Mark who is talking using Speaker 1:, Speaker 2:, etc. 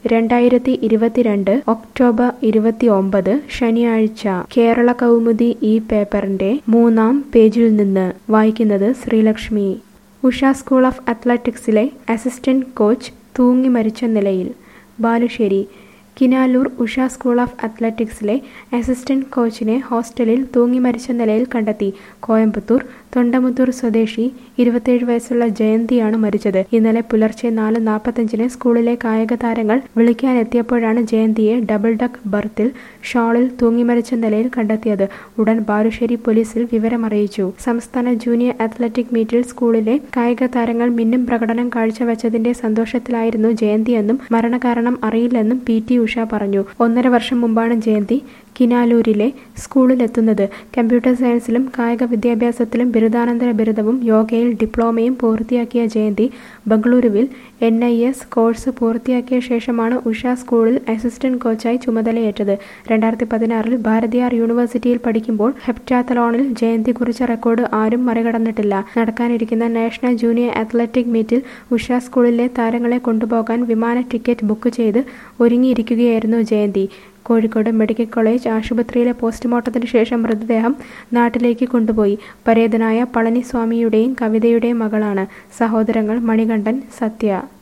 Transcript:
Speaker 1: രണ്ടായിരത്തി ഇരുപത്തിരണ്ട് ഒക്ടോബർ ഇരുപത്തിയൊമ്പത് ശനിയാഴ്ച കേരള കൗമുദി ഈ പേപ്പറിന്റെ മൂന്നാം പേജിൽ നിന്ന് വായിക്കുന്നത് ശ്രീലക്ഷ്മി ഉഷ സ്കൂൾ ഓഫ് അത്ലറ്റിക്സിലെ അസിസ്റ്റന്റ് കോച്ച് തൂങ്ങി മരിച്ച നിലയിൽ ബാലുശ്ശേരി കിനാലൂർ ഉഷ സ്കൂൾ ഓഫ് അത്ലറ്റിക്സിലെ അസിസ്റ്റന്റ് കോച്ചിനെ ഹോസ്റ്റലിൽ തൂങ്ങി മരിച്ച നിലയിൽ കണ്ടെത്തി കോയമ്പത്തൂർ തൊണ്ടമുത്തൂർ സ്വദേശി ഇരുപത്തിയേഴ് വയസ്സുള്ള ജയന്തിയാണ് മരിച്ചത് ഇന്നലെ പുലർച്ചെ നാല് നാൽപ്പത്തഞ്ചിന് സ്കൂളിലെ കായിക താരങ്ങൾ വിളിക്കാനെത്തിയപ്പോഴാണ് ജയന്തിയെ ഡബിൾ ഡക്ക് ബർത്തിൽ ഷാളിൽ തൂങ്ങി മരിച്ച നിലയിൽ കണ്ടെത്തിയത് ഉടൻ ബാലുശ്ശേരി പോലീസിൽ വിവരമറിയിച്ചു സംസ്ഥാന ജൂനിയർ അത്ലറ്റിക് മീറ്റിൽ സ്കൂളിലെ കായിക താരങ്ങൾ മിന്നും പ്രകടനം കാഴ്ചവെച്ചതിന്റെ സന്തോഷത്തിലായിരുന്നു ജയന്തിയെന്നും മരണകാരണം അറിയില്ലെന്നും പി ടി ഉഷ പറഞ്ഞു ഒന്നര വർഷം മുമ്പാണ് ജയന്തി കിനാലൂരിലെ സ്കൂളിലെത്തുന്നത് കമ്പ്യൂട്ടർ സയൻസിലും കായിക വിദ്യാഭ്യാസത്തിലും ബിരുദാനന്തര ബിരുദവും യോഗയിൽ ഡിപ്ലോമയും പൂർത്തിയാക്കിയ ജയന്തി ബംഗളൂരുവിൽ എൻ ഐ എസ് കോഴ്സ് പൂർത്തിയാക്കിയ ശേഷമാണ് ഉഷ സ്കൂളിൽ അസിസ്റ്റന്റ് കോച്ചായി ചുമതലയേറ്റത് രണ്ടായിരത്തി പതിനാറിൽ ഭാരതിയാർ യൂണിവേഴ്സിറ്റിയിൽ പഠിക്കുമ്പോൾ ഹെപ്റ്റാത്തലോണിൽ ജയന്തി കുറിച്ച റെക്കോർഡ് ആരും മറികടന്നിട്ടില്ല നടക്കാനിരിക്കുന്ന നാഷണൽ ജൂനിയർ അത്ലറ്റിക് മീറ്റിൽ ഉഷ സ്കൂളിലെ താരങ്ങളെ കൊണ്ടുപോകാൻ വിമാന ടിക്കറ്റ് ബുക്ക് ചെയ്ത് ഒരുങ്ങിയിരിക്കുകയായിരുന്നു ജയന്തി കോഴിക്കോട് മെഡിക്കൽ കോളേജ് ആശുപത്രിയിലെ പോസ്റ്റ്മോർട്ടത്തിന് ശേഷം മൃതദേഹം നാട്ടിലേക്ക് കൊണ്ടുപോയി പരേതനായ പളനിസ്വാമിയുടെയും കവിതയുടെയും മകളാണ് സഹോദരങ്ങൾ മണികണ്ഠൻ സത്യ